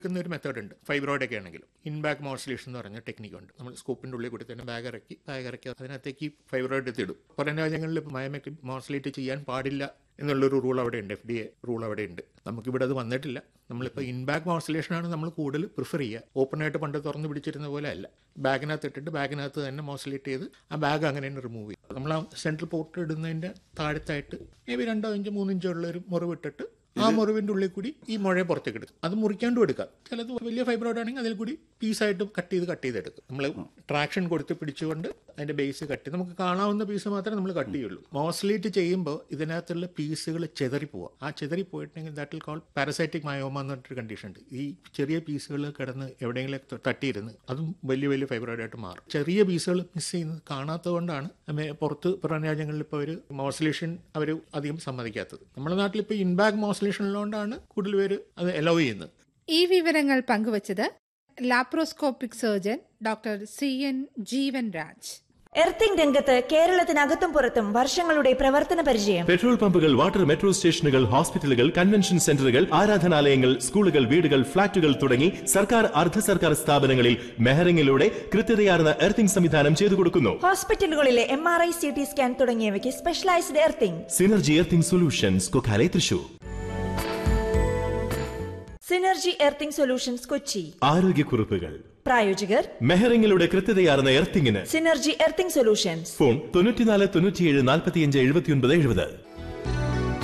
ക്കുന്ന ഒരു മെത്തേഡ് ഉണ്ട് ഫൈബ്രോയിഡ് ഒക്കെ ആണെങ്കിലും ഇൻ ബാഗ് മോഡുലേഷൻ എന്ന് പറഞ്ഞ ടെക്നിക്ക് ഉണ്ട് നമ്മൾ സ്കൂപ്പിന്റെ ഉള്ളിൽ കൂടി തന്നെ ബാഗ് ഇറക്കി ബാഗ് ഇറക്കി അതിനകത്തേക്ക് ഫൈബ്രോയിഡ് എത്തിയിടും പുറം രാജ്യങ്ങളിൽ മയമൊക്കെ മോഡുലേറ്റ് ചെയ്യാൻ പാടില്ല എന്നുള്ളൊരു റൂൾ അവിടെ ഉണ്ട് എഫ് ഡി എ റൂൾ അവിടെ ഉണ്ട് നമുക്കിവിടെ അത് വന്നിട്ടില്ല നമ്മളിപ്പോൾ ഇൻ ബാഗ് മോഡുലേഷൻ ആണ് നമ്മൾ കൂടുതൽ പ്രിഫർ ചെയ്യുക ഓപ്പൺ ആയിട്ട് പണ്ട് തുറന്ന് പിടിച്ചിരുന്ന പോലെ അല്ല ബാഗിനകത്ത് ഇട്ടിട്ട് ബാഗിനകത്ത് തന്നെ മോഡുലേറ്റ് ചെയ്ത് ആ ബാഗ് അങ്ങനെ തന്നെ റിമൂവ് ചെയ്യും നമ്മൾ ആ സെൻട്രൽ പോർട്ട് ഇടുന്നതിൻ്റെ താഴത്തായിട്ട് മേ ബി രണ്ടോ ഇഞ്ചോ മൂന്നോ ഇഞ്ചോ ഉള്ള ഒരു മുറിവ് ഇട്ടിട്ട് ആ മുറിവിന്റെ ഉള്ളിൽ കൂടി ഈ മുഴയെ പുറത്തേക്ക് എടുക്കും അത് മുറിക്കാണ്ടും എടുക്കാം ചിലത് വലിയ ഫൈബ്രോയിഡ് ആണെങ്കിൽ അതിൽ കൂടി പീസായിട്ട് കട്ട് ചെയ്ത് കട്ട് ചെയ്തെടുക്കും നമ്മൾ ട്രാക്ഷൻ കൊടുത്ത് പിടിച്ചുകൊണ്ട് അതിന്റെ ബേസ് കട്ട് ചെയ്ത് നമുക്ക് കാണാവുന്ന പീസ് മാത്രമേ നമ്മൾ കട്ട് ചെയ്യുള്ളൂ മോസ്ലേറ്റ് ചെയ്യുമ്പോൾ ഇതിനകത്തുള്ള പീസുകൾ ചെതറി പോവാം ആ ചെതറി പോയിട്ടുണ്ടെങ്കിൽ that will call parasitic myoma എന്ന് പറഞ്ഞിട്ടൊരു കണ്ടീഷൻ ഉണ്ട് ഈ ചെറിയ പീസുകൾ കിടന്ന് എവിടെയെങ്കിലും തട്ടിയിരുന്ന് അതും വലിയ വലിയ ഫൈബ്രോയിഡ് ആയിട്ട് മാറും ചെറിയ പീസുകൾ മിസ് ചെയ്യുന്നത് കാണാത്തതുകൊണ്ടാണ് നമ്മെ പുറത്ത് പുറം രാജ്യങ്ങളിൽ ഇപ്പോൾ ഒരു മോസ്ലേഷൻ അവർ അധികം സമ്മതിക്കാത്തത് നമ്മുടെ നാട്ടിൽ ഇപ്പോൾ ഇൻബാഗ് മോസ്ലേഷനിലുകൊണ്ടാണ് കൂടുതൽ പേര് അത് അലോ ചെയ്യുന്നത് ഈ വിവരങ്ങൾ പങ്കുവച്ചത് laparoscopic surgeon doctor C N Jeevan Raj earthing രംഗത്ത് കേരളത്തിനകത്തും പുറത്തും വർഷങ്ങളുടെ പ്രവർത്തന പരിചയം പെട്രോൾ പമ്പുകൾ വാട്ടർ മെട്രോ സ്റ്റേഷനുകൾ ഹോസ്പിറ്റലുകൾ കൺവെൻഷൻ സെന്ററുകൾ ആരാധനാലയങ്ങൾ സ്കൂളുകൾ വീടുകൾ ഫ്ളാറ്റുകൾ തുടങ്ങി സർക്കാർ അർദ്ധ സർക്കാർ സ്ഥാപനങ്ങളിൽ മെഹറിംഗിലൂടെ കൃത്യതയാർന്ന എർത്തിംഗ് സംവിധാനം ചെയ്തു കൊടുക്കുന്നു ഹോസ്പിറ്റലുകളിലെ M R I C T scan തുടങ്ങിയവയ്ക്ക് specialised earthing synergy earthing solutions Kokkale Thrissur synergy earthing solutions Kochi ആരോഗ്യക്കുറിപ്പുകൾ പ്രായോജകർ മെഹറിംഗിലൂടെ കൃത്യതയാർന്ന എർത്തിങ്ങിന് സിനർജി എർത്തിംഗ് സൊല്യൂഷൻസ് ഫോൺ തൊണ്ണൂറ്റിനാല് തൊണ്ണൂറ്റിയേഴ് നാൽപ്പത്തിയഞ്ച് എഴുപത്തിയൊൻപത് എഴുപത്